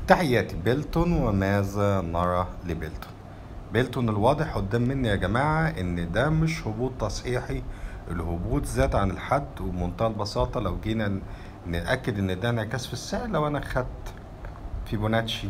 تحياتي بيلتون وماذا نرى لبيلتون بيلتون الواضح قدام مني يا جماعة ان ده مش هبوط تصحيحي الهبوط زاد عن الحد وبمنتهى البساطة لو جينا ن- نأكد ان ده انعكاس في السعر لو انا خدت فيبوناتشي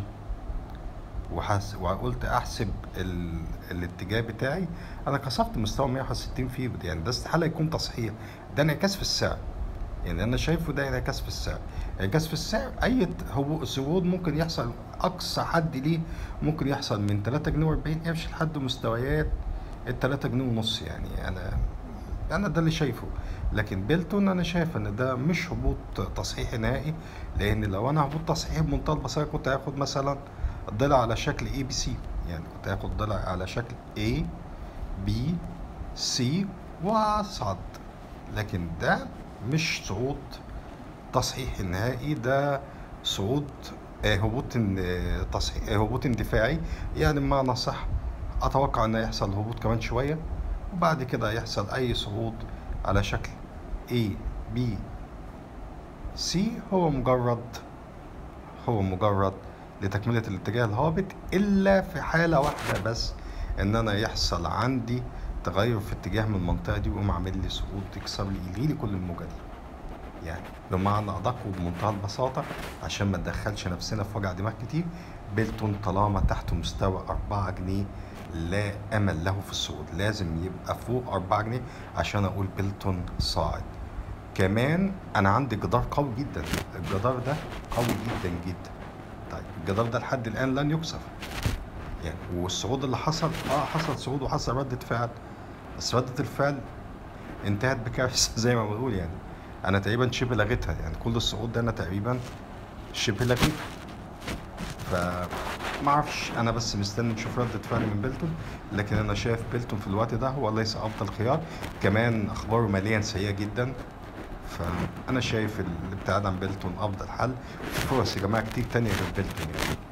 وحس... وقلت احسب ال... الاتجاه بتاعي انا كسرت مستوى 161 فيه يعني ده استحاله يكون تصحيح ده انعكاس في السعر يعني انا شايفه ده انعكاس في السعر انعكاس في السعر اي هبوط صعود ممكن يحصل اقصى حد ليه ممكن يحصل من 3 جنيه و40 قرش لحد مستويات ال 3 جنيه ونص يعني انا انا ده اللي شايفه لكن بيلتون انا شايف ان ده مش هبوط تصحيحي نهائي لان لو انا هبوط تصحيحي بمنتهى البساطه كنت هاخد مثلا ضلع على شكل اي بي سي يعني كنت هاخد ضلع على شكل A B C واصعد لكن ده مش صعود تصحيحي نهائي ده صعود آه، هبوط ان- تصحيح آه، هبوط اندفاعي يعني بمعنى صح اتوقع ان يحصل هبوط كمان شويه وبعد كده يحصل اي صعود على شكل A B C هو مجرد هو مجرد لتكملة الاتجاه الهابط إلا في حالة واحدة بس إن أنا يحصل عندي تغير في اتجاه من المنطقة دي ويقوم عامل لي سقوط يكسر لي يلغي لي كل الموجة دي يعني بمعنى أدق وبمنتهى البساطة عشان ما ندخلش نفسنا في وجع دماغ كتير بيلتون طالما تحت مستوى 4 جنيه لا أمل له في الصعود لازم يبقى فوق 4 جنيه عشان أقول بيلتون صاعد كمان انا عندي جدار قوي جدا الجدار ده قوي جدا جدا طيب الجدار ده لحد الان لن يكسر يعني والصعود اللي حصل اه حصل صعود وحصل ردة فعل بس ردة الفعل انتهت بكارثة زي ما بنقول يعني انا تقريبا شبه لغيتها يعني كل الصعود ده انا تقريبا شبه لغيته ف ما اعرفش انا بس مستني نشوف ردة فعل من بيلتون لكن انا شايف بيلتون في الوقت ده هو ليس افضل خيار كمان اخباره ماليا سيئة جدا فانا شايف الابتعاد عن بيلتون افضل حل في فرص يا جماعه كتير تانية غير بيلتون يعني